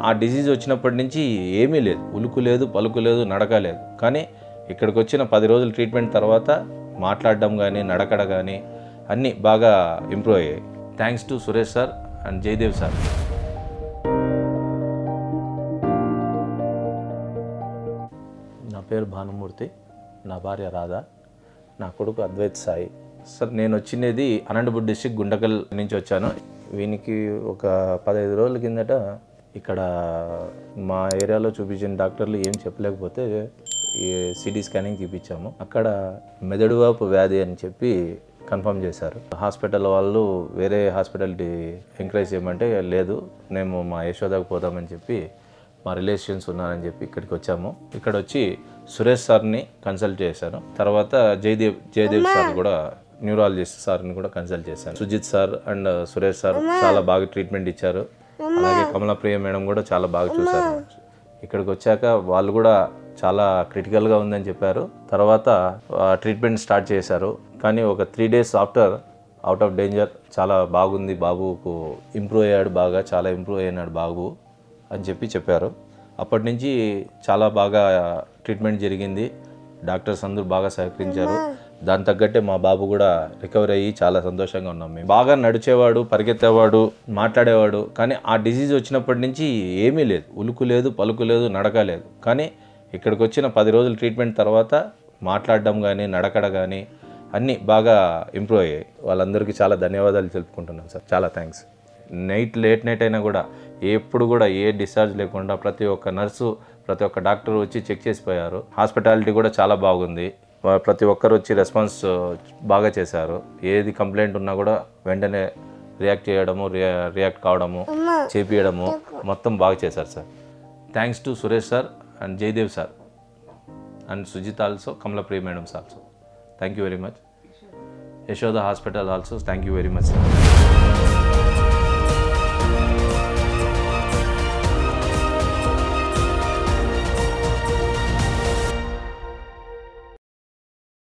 ఆ డిసీజ్ వచ్చినప్పటి నుంచి ఏమీ లేదు ఉలుకు లేదు పలుకు లేదు నడక లేదు కానీ ఇక్కడికి వచ్చిన పది రోజులు ట్రీట్మెంట్ తర్వాత మాట్లాడడం కానీ నడకడ కానీ అన్నీ బాగా ఇంప్రూవ్ అయ్యాయి thanks to Suresh sir and Jayadev sir నా పేరు భానుమూర్తి నా భార్య రాధ నా కొడుకు అద్వైత్ సాయి సార్ నేను వచ్చినది అనంతపురం డిస్టిక్ గుండకల్ నుంచి వచ్చాను వీనికి ఒక పదహైదు రోజుల కిందట ఇక్కడ మా ఏరియాలో చూపించిన డాక్టర్లు ఏం చెప్పలేకపోతే ఈ సిటీ స్కానింగ్ తీపిచ్చాము అక్కడ మెదడువాపు వ్యాధి అని చెప్పి కన్ఫర్మ్ చేశారు హాస్పిటల్ వాళ్ళు వేరే హాస్పిటల్కి ఎంకరేజ్ చేయమంటే లేదు మేము మా యశోదకు పోదామని చెప్పి మా రిలేషన్స్ ఉన్నారని చెప్పి ఇక్కడికి వచ్చాము ఇక్కడ వచ్చి సురేష్ సార్ని కన్సల్ట్ చేశాను తర్వాత జయదేవ్ జయదేవ్ సార్ కూడా న్యూరాలజిస్ట్ సార్ని కూడా కన్సల్ట్ చేశాను Sujith sir and Suresh sir చాలా బాగా ట్రీట్మెంట్ ఇచ్చారు అలాగే కమలప్రియ మేడం కూడా చాలా బాగా చూశారు ఇక్కడికి వచ్చాక వాళ్ళు కూడా చాలా క్రిటికల్గా ఉందని చెప్పారు తర్వాత ట్రీట్మెంట్ స్టార్ట్ చేశారు కానీ ఒక three days after out of danger చాలా బాగుంది బాబుకు ఇంప్రూవ్ అయ్యాడు బాగా చాలా ఇంప్రూవ్ అయినాడు బాబు అని చెప్పి చెప్పారు అప్పటి నుంచి చాలా బాగా ట్రీట్మెంట్ జరిగింది డాక్టర్స్ అందరూ బాగా సహకరించారు దాని తగ్గట్టే మా బాబు కూడా రికవర్ అయ్యి చాలా సంతోషంగా ఉన్నాం మేము బాగా నడిచేవాడు పరిగెత్తేవాడు మాట్లాడేవాడు కానీ ఆ డిసీజ్ వచ్చినప్పటి నుంచి ఏమీ లేదు ఉలుకు లేదు పలుకు లేదు నడక లేదు కానీ ఇక్కడికి వచ్చిన పది రోజులు ట్రీట్మెంట్ తర్వాత మాట్లాడడం కానీ నడకడ కానీ అన్నీ బాగా ఇంప్రూవ్ అయ్యాయి వాళ్ళందరికీ చాలా ధన్యవాదాలు తెలుపుకుంటున్నాను సార్ చాలా థ్యాంక్స్ నైట్ లేట్ నైట్ అయినా కూడా ఎప్పుడు కూడా ఏ డిశ్చార్జ్ లేకుండా ప్రతి ఒక్క నర్సు ప్రతి ఒక్క డాక్టర్ వచ్చి చెక్ చేసిపోయారు హాస్పిటాలిటీ కూడా చాలా బాగుంది వా- ప్రతి ఒక్కరు వచ్చి రెస్పాన్స్ బాగా చేశారు ఏది కంప్లైంట్ ఉన్నా కూడా వెంటనే రియాక్ట్ చేయడము రియా- రియాక్ట్ కావడము చేపియడము మొత్తం బాగా చేశారు sir thanks to Suresh sir and Jayadev sir and Sujith also Kamalapriya madams also thank you very much Yashoda hospital also thank you very much sir